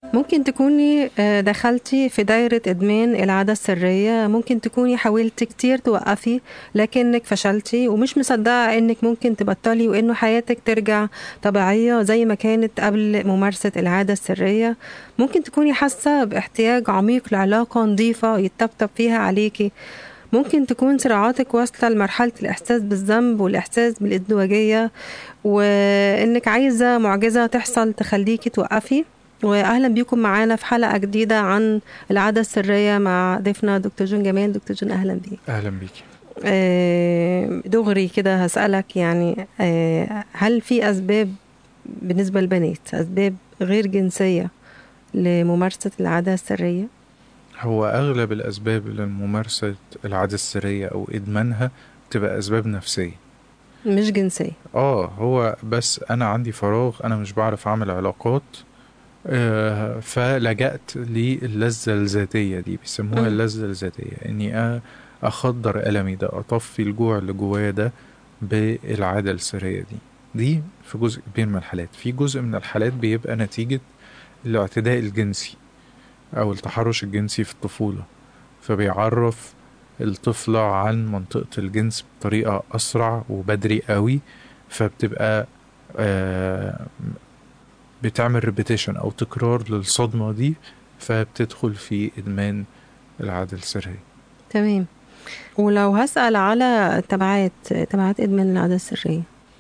ممكن تكوني آه، دخلتي في دايرة إدمان العادة السرية ممكن تكوني حاولتي كتير توقفي لكنك فشلتي ومش مصدقة إنك ممكن تبطلي وإنه حياتك ترجع طبيعية زي ما كانت قبل ممارسة العادة السرية ممكن تكوني حاسة باحتياج عميق لعلاقة نظيفة يتطبطب فيها عليكي ممكن تكون صراعاتك واصلة لمرحلة الإحساس بالذنب والإحساس بالازدواجية وإنك عايزة معجزة تحصل تخليكي توقفي واهلا بيكم معانا في حلقه جديده عن العاده السريه مع ضيفنا دكتور جون جمال دكتور جون اهلا بيك اهلا بيكي آه، دغري كده هسالك يعني آه، هل في اسباب بالنسبه للبنات اسباب غير جنسيه لممارسه العاده السريه هو اغلب الاسباب لممارسه العاده السريه او ادمانها بتبقى اسباب نفسيه مش جنسيه اه هو بس انا عندي فراغ انا مش بعرف اعمل علاقات آه، فلجأت للذة الذاتية دي بيسموها مم. اللذة الذاتية إني أ- أخدر ألمي ده أطفي الجوع اللي جوايا ده بالعادة السرية دي دي في جزء كبير من الحالات في جزء من الحالات بيبقى نتيجة الاعتداء الجنسي أو التحرش الجنسي في الطفولة فبيعرف الطفلة عن منطقة الجنس بطريقة أسرع وبدري قوي فبتبقى آه بتعمل ريبيتيشن او تكرار للصدمه دي فبتدخل في ادمان العاده السريه تمام ولو هسال على تبعات تبعات ادمان العاده السريه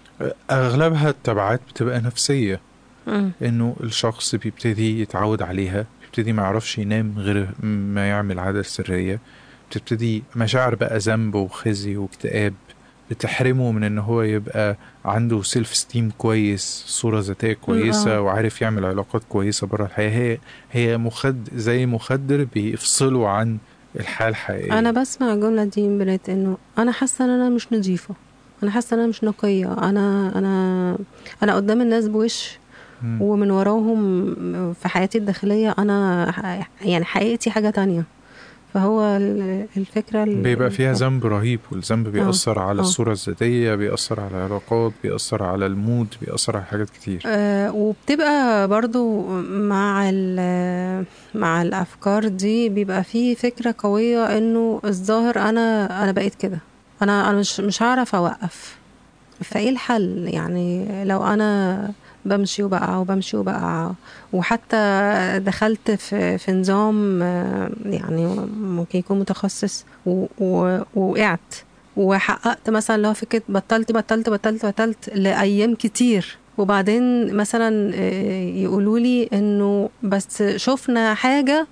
اغلبها التبعات بتبقى نفسيه مم. انه الشخص بيبتدي يتعود عليها بيبتدي ما يعرفش ينام غير ما يعمل عاده سريه بتبتدي مشاعر بقى ذنب وخزي واكتئاب بتحرمه من ان هو يبقى عنده سيلف ستيم كويس صوره ذاتيه كويسه آه. وعارف يعمل علاقات كويسه بره الحياه هي هي مخد زي مخدر بيفصله عن الحياه الحقيقيه انا بسمع الجمله دي من بنات انه انا حاسه ان انا مش نظيفه انا حاسه ان انا مش نقيه انا انا انا قدام الناس بوش مم. ومن وراهم في حياتي الداخليه انا ح- يعني حقيقتي حاجه تانية فهو ال- الفكره ال- بيبقى فيها ذنب رهيب والذنب بيأثر على آه. الصورة الذاتية بيأثر على العلاقات بيأثر على المود بيأثر على حاجات كتير آه، وبتبقى برضو مع ال- مع الافكار دي بيبقى في فكره قويه انه الظاهر انا انا بقيت كده انا انا مش مش هعرف اوقف فايه الحل يعني لو انا بمشي وبقع وبمشي وبقع وحتى دخلت في في نظام آه، يعني ممكن يكون متخصص و- و- ووقعت وحققت مثلا لو فكره بطلت بطلت بطلت بطلت لايام كتير وبعدين مثلا آه، يقولوا لي انه بس شفنا حاجه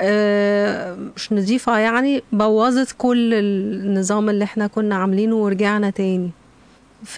آه، مش نظيفه يعني بوظت كل النظام اللي احنا كنا عاملينه ورجعنا تاني ف...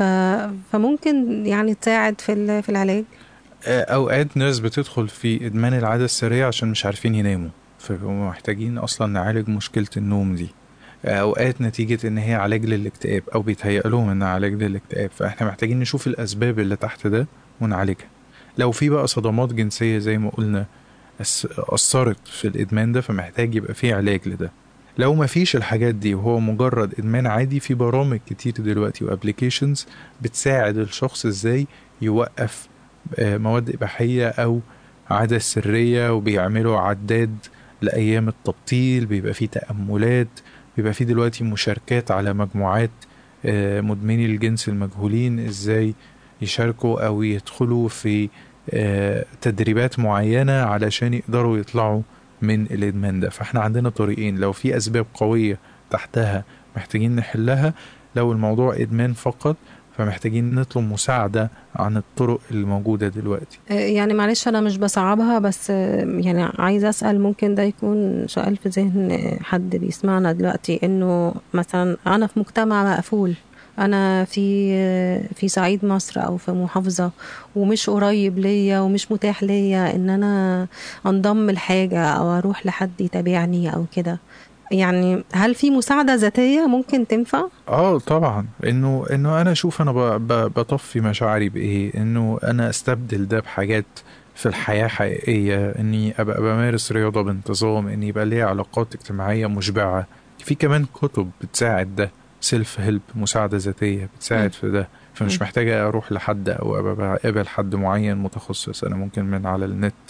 فممكن يعني تساعد في ال- في العلاج آه، أوقات ناس بتدخل في إدمان العادة السرية عشان مش عارفين يناموا فبيبقوا محتاجين أصلا نعالج مشكلة النوم دي آه، أوقات نتيجة إن هي علاج للاكتئاب أو بيتهيأ لهم إنها علاج للاكتئاب فإحنا محتاجين نشوف الأسباب اللي تحت ده ونعالجها لو في بقى صدمات جنسية زي ما قلنا أس- أثرت في الإدمان ده فمحتاج يبقى في علاج لده لو مفيش الحاجات دي وهو مجرد إدمان عادي في برامج كتير دلوقتي وابليكيشنز بتساعد الشخص إزاي يوقف آه، مواد إباحية أو عادة سرية وبيعملوا عداد لأيام التبطيل بيبقى فيه تأملات بيبقى فيه دلوقتي مشاركات على مجموعات آه، مدمني الجنس المجهولين إزاي يشاركوا أو يدخلوا في آه، تدريبات معينة علشان يقدروا يطلعوا من الإدمان ده فإحنا عندنا طريقين لو في أسباب قوية تحتها محتاجين نحلها لو الموضوع إدمان فقط فمحتاجين نطلب مساعدة عن الطرق اللي موجودة دلوقتي آه، يعني معلش انا مش بصعبها بس آه، يعني عايزه اسال ممكن ده يكون سؤال في ذهن آه، حد بيسمعنا دلوقتي انه مثلا انا في مجتمع مقفول انا في آه، في صعيد مصر او في محافظه ومش قريب ليا ومش متاح ليا ان انا انضم لحاجه او اروح لحد يتابعني او كده يعني هل في مساعده ذاتيه ممكن تنفع اه طبعا انه انه انا اشوف انا ب- ب- بطفي مشاعري بايه انه انا استبدل ده بحاجات في الحياة حقيقية اني ابقى بمارس رياضة بانتظام اني يبقى ليا علاقات اجتماعية مشبعة في كمان كتب بتساعد ده سيلف هيلب مساعدة ذاتية م. بتساعد في ده فمش م. محتاجة اروح لحد او ابقى بقابل حد معين متخصص انا ممكن من على النت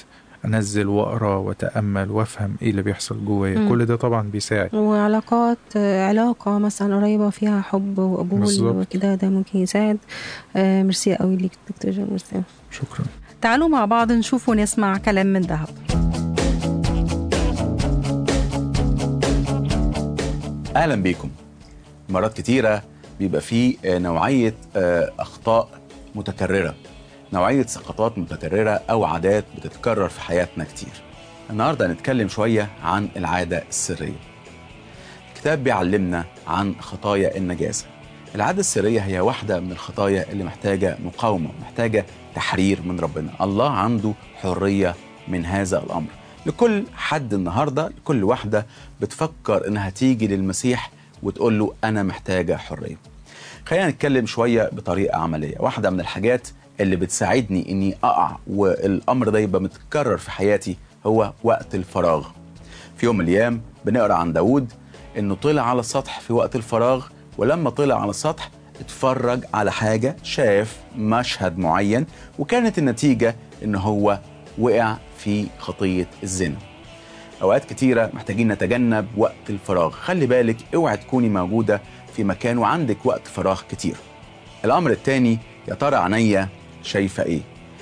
انزل واقرا واتامل وافهم ايه اللي بيحصل جوايا مم. كل ده طبعا بيساعد وعلاقات آه، علاقة مثلا قريبة فيها حب وقبول بالظبط. وكده ده ممكن يساعد آه، ميرسي قوي ليك دكتور جون ميرسي شكرا تعالوا مع بعض نشوف ونسمع كلام من ذهب اهلا بيكم مرات كتيره بيبقى فيه آه، نوعيه آه، اخطاء متكرره نوعيه سقطات متكرره او عادات بتتكرر في حياتنا كتير النهارده هنتكلم شويه عن العاده السريه الكتاب بيعلمنا عن خطايا النجاسه العاده السريه هي واحده من الخطايا اللي محتاجه مقاومه محتاجه تحرير من ربنا الله عنده حريه من هذا الامر لكل حد النهارده لكل واحده بتفكر انها تيجي للمسيح وتقول له انا محتاجه حريه خلينا نتكلم شويه بطريقه عمليه واحده من الحاجات اللي بتساعدني اني اقع والامر ده يبقى متكرر في حياتي هو وقت الفراغ في يوم من الايام بنقرا عن داود انه طلع على السطح في وقت الفراغ ولما طلع على السطح اتفرج على حاجه شاف مشهد معين وكانت النتيجه ان هو وقع في خطيه الزنا اوقات كتيره محتاجين نتجنب وقت الفراغ خلي بالك اوعي تكوني موجوده في مكان وعندك وقت فراغ كتير الامر التاني يا ترى عينيا شايفه ايه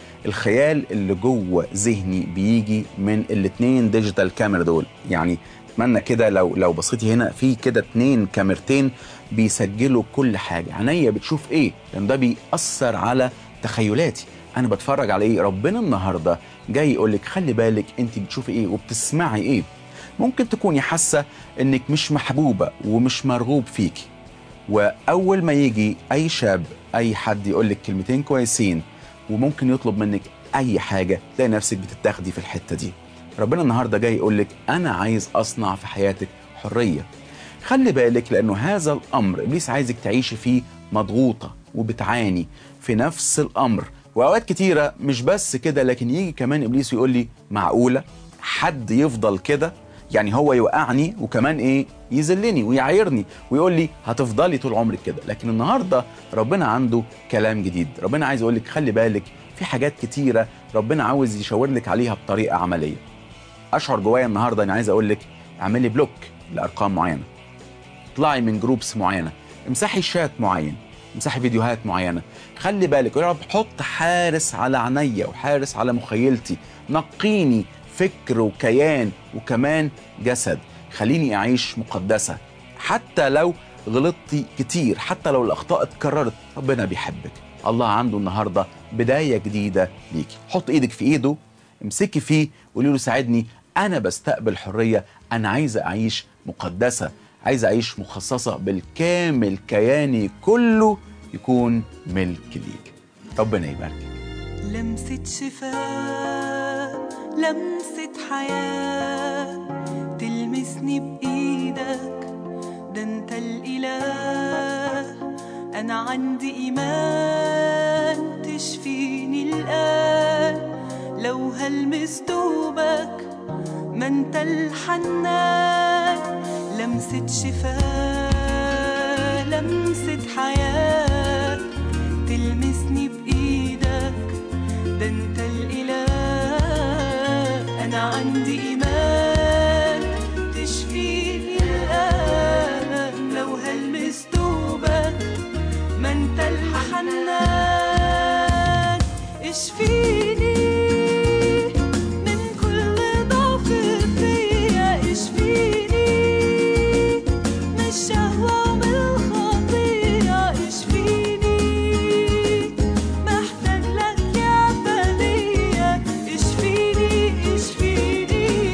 الخيال اللي جوه ذهني بيجي من الاتنين ديجيتال كاميرا دول يعني اتمنى كده لو لو بصيتي هنا في كده اتنين كاميرتين بيسجلوا كل حاجه عينيا بتشوف ايه لان ده بيأثر على تخيلاتي انا بتفرج على ايه ربنا النهارده جاي يقول لك خلي بالك انت بتشوفي ايه وبتسمعي ايه ممكن تكوني حاسه انك مش محبوبه ومش مرغوب فيكي واول ما يجي اي شاب اي حد يقول لك كلمتين كويسين وممكن يطلب منك اي حاجه تلاقي نفسك بتتاخدي في الحته دي ربنا النهارده جاي يقول لك انا عايز اصنع في حياتك حريه خلي بالك لانه هذا الامر ابليس عايزك تعيشي فيه مضغوطه وبتعاني في نفس الامر واوقات كتيره مش بس كده لكن يجي كمان ابليس يقول لي معقوله حد يفضل كده يعني هو يوقعني وكمان ايه يذلني ويعايرني ويقول لي هتفضلي طول عمرك كده لكن النهارده ربنا عنده كلام جديد ربنا عايز يقول لك خلي بالك في حاجات كتيره ربنا عاوز يشاور لك عليها بطريقه عمليه اشعر جوايا النهارده اني عايز اقول لك اعملي بلوك لارقام معينه اطلعي من جروبس معينه امسحي شات معين امسحي فيديوهات معينه خلي بالك يا رب حط حارس على عينيا وحارس على مخيلتي نقيني فكر وكيان وكمان جسد خليني اعيش مقدسه حتى لو غلطتي كتير حتى لو الاخطاء اتكررت ربنا بيحبك الله عنده النهارده بدايه جديده ليكي حط ايدك في ايده امسكي فيه وقولي له ساعدني انا بستقبل حريه انا عايزه اعيش مقدسه عايزه اعيش مخصصه بالكامل كياني كله يكون ملك ليك ربنا يبارك لمسة شفاء لمسة حياة تلمسني بإيدك ده انت الإله أنا عندي إيمان تشفيني الآن لو هلمس دوبك ما انت الحنان لمسة شفاء لمسة حياة تلمسني بإيدك ده انت الإله أنا عندي إيمان تشفيني الآن لو هلمس دوبك ما انت الحنان اشفيني من كل ضعف فيا اشفيني من الشهوة ومن الخطية اشفيني محتاج لك يا فدية اشفيني اشفيني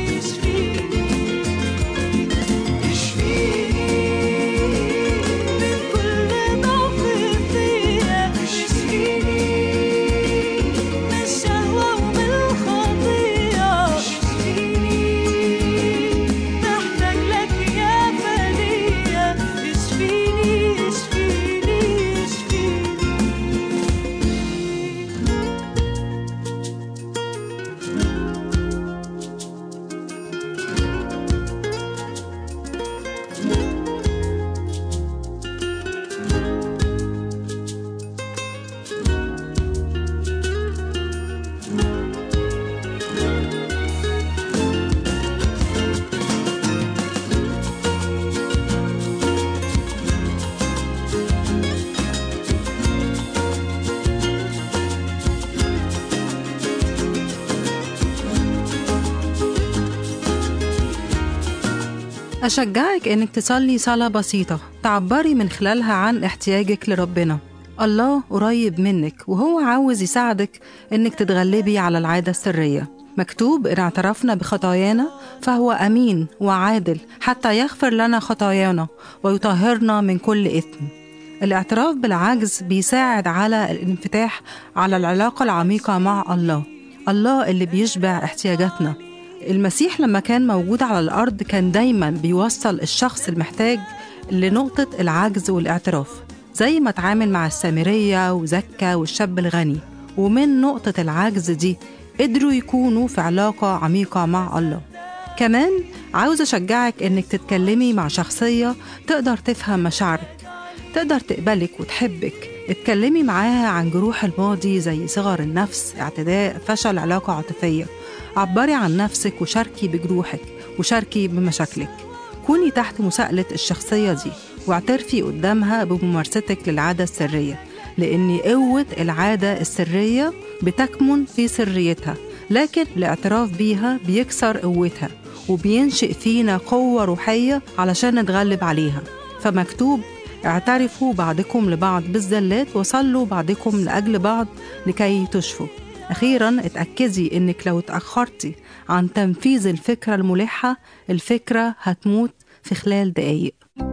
أشجعك إنك تصلي صلاة بسيطة تعبري من خلالها عن احتياجك لربنا الله قريب منك وهو عاوز يساعدك إنك تتغلبي على العادة السرية مكتوب إن اعترفنا بخطايانا فهو أمين وعادل حتى يغفر لنا خطايانا ويطهرنا من كل إثم الاعتراف بالعجز بيساعد على الانفتاح على العلاقة العميقة مع الله الله اللي بيشبع احتياجاتنا المسيح لما كان موجود على الأرض كان دايما بيوصل الشخص المحتاج لنقطة العجز والاعتراف زي ما اتعامل مع السامرية وزكا والشاب الغني ومن نقطة العجز دي قدروا يكونوا في علاقة عميقة مع الله كمان عاوز أشجعك إنك تتكلمي مع شخصية تقدر تفهم مشاعرك تقدر تقبلك وتحبك اتكلمي معاها عن جروح الماضي زي صغر النفس اعتداء فشل علاقة عاطفية عبري عن نفسك وشاركي بجروحك وشاركي بمشاكلك كوني تحت مساءلة الشخصية دي واعترفي قدامها بممارستك للعادة السرية لأن قوة العادة السرية بتكمن في سريتها لكن الاعتراف بيها بيكسر قوتها وبينشئ فينا قوة روحية علشان نتغلب عليها فمكتوب اعترفوا بعضكم لبعض بالزلات وصلوا بعضكم لأجل بعض لكي تشفوا أخيرا اتأكدي إنك لو اتأخرتي عن تنفيذ الفكرة الملحة الفكرة هتموت في خلال دقايق